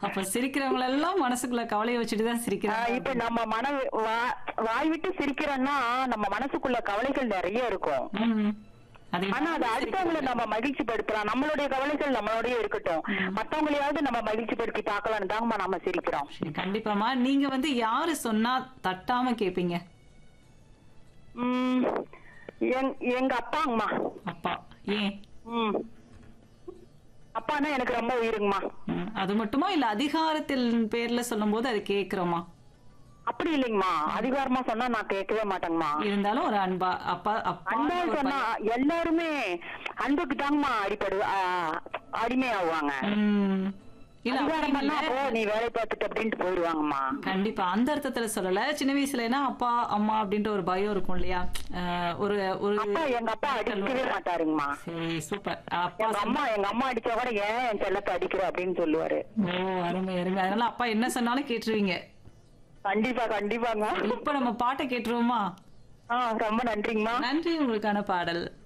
அப்ப சிரிக்கிறவங்க எல்லாம் மனசுக்குள்ள கவலையை வச்சுட்டு தான் ஆஹ் சிரிக்கிறாங்க இப்ப நம்ம மன வா- வாய் விட்டு சிரிக்கிறோம்னா நம்ம மனசுக்குள்ள கவலைகள் நிறைய இருக்கும் ம். அதே ஆனா அது மாதிரி அடுத்தவங்களை நம்ம மகிழ்ச்சி படுத்தலாம் நம்மளுடைய கவலைகள் நம்மளோடய இருக்கட்டும் மத்தவங்களையாவது நம்ம மகிழ்ச்சி படுத்தி பார்க்கலாம்னு தாங்கம்மா நம்ம சிரிக்கிறோம் சரி, கண்டிப்பாமா நீங்க வந்து யாரு சொன்னா தட்டாம கேப்பீங்க உம் எங்- எங்க அப்பாங்கம்மா அப்பா ஏன் ம் அப்பான்னா எனக்கு ரொம்ப உயிருங்கம்மா ம், அது மட்டுமா இல்ல அதிகாரத்தில் பேர்ல சொல்லும்போது அது கேக்குறோமா அப்படி இல்லைங்கம்மா அதிகாரமா சொன்னா நான் கேட்கவே மாட்டேங்கம்மா இருந்தாலும் ஒரு அன்பா அப்பா அப்பா அன்பா சொன்னா எல்லாருமே அன்புக்கு தாங்கம்மா அடிப்படு ஆஹ் அடிமை ஆகுவாங்க ம். இல்ல அதிகாரம் அப்படி பண்ணா இல்ல. போ நீ வேலை பார்த்துட்டு அப்படின்ட்டு போயிடுவாங்கம்மா கண்டிப்பா அந்த அர்த்தத்துல சொல்லல சின்ன வயசுலனா அப்பா அம்மா அப்படின்ற ஒரு பயம் இருக்கும் இல்லையா அஹ், ஒரு ஒரு அப்பா எங்க அப்பா அடிக்கவே மாட்டாருங்கம்மா சரி சூப்பர் அப்பா எங்க அம்மா எங்க அம்மா அடிச்சா கூட ஏன் என் செல்லத்தை அடிக்கிற அப்படின்னு சொல்லுவாரு ஓ அருமை அருமை அதனால அப்பா என்ன சொன்னாலும் கேட்டுருவீங்க கண்டிப்பா கண்டிப்பாங்க இப்ப நம்ம பாட்டை கேட்டுருவோமா ஆ ரொம்ப நன்றிங்கம்மா நன்றி உங்களுக்கான பாடல்